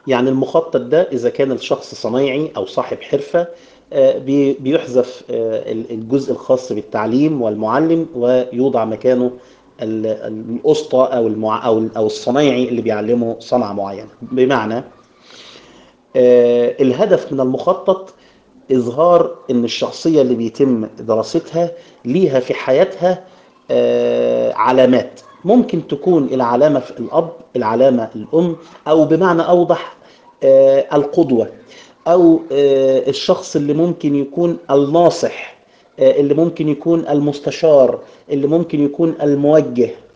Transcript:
يعني المخطط ده إذا كان الشخص صنايعي أو صاحب حرفة آه، بي- بيحذف آه، الجزء الخاص بالتعليم والمعلم ويوضع مكانه ال- الأسطى أو المع... أو أو الصنايعي اللي بيعلمه صنعة معينة بمعنى آه، الهدف من المخطط إظهار إن الشخصية اللي بيتم دراستها ليها في حياتها آه، علامات ممكن تكون العلامة في الأب العلامة الأم أو بمعنى أوضح آه، القدوة أو آه، الشخص اللي ممكن يكون الناصح آه، اللي ممكن يكون المستشار اللي ممكن يكون الموجه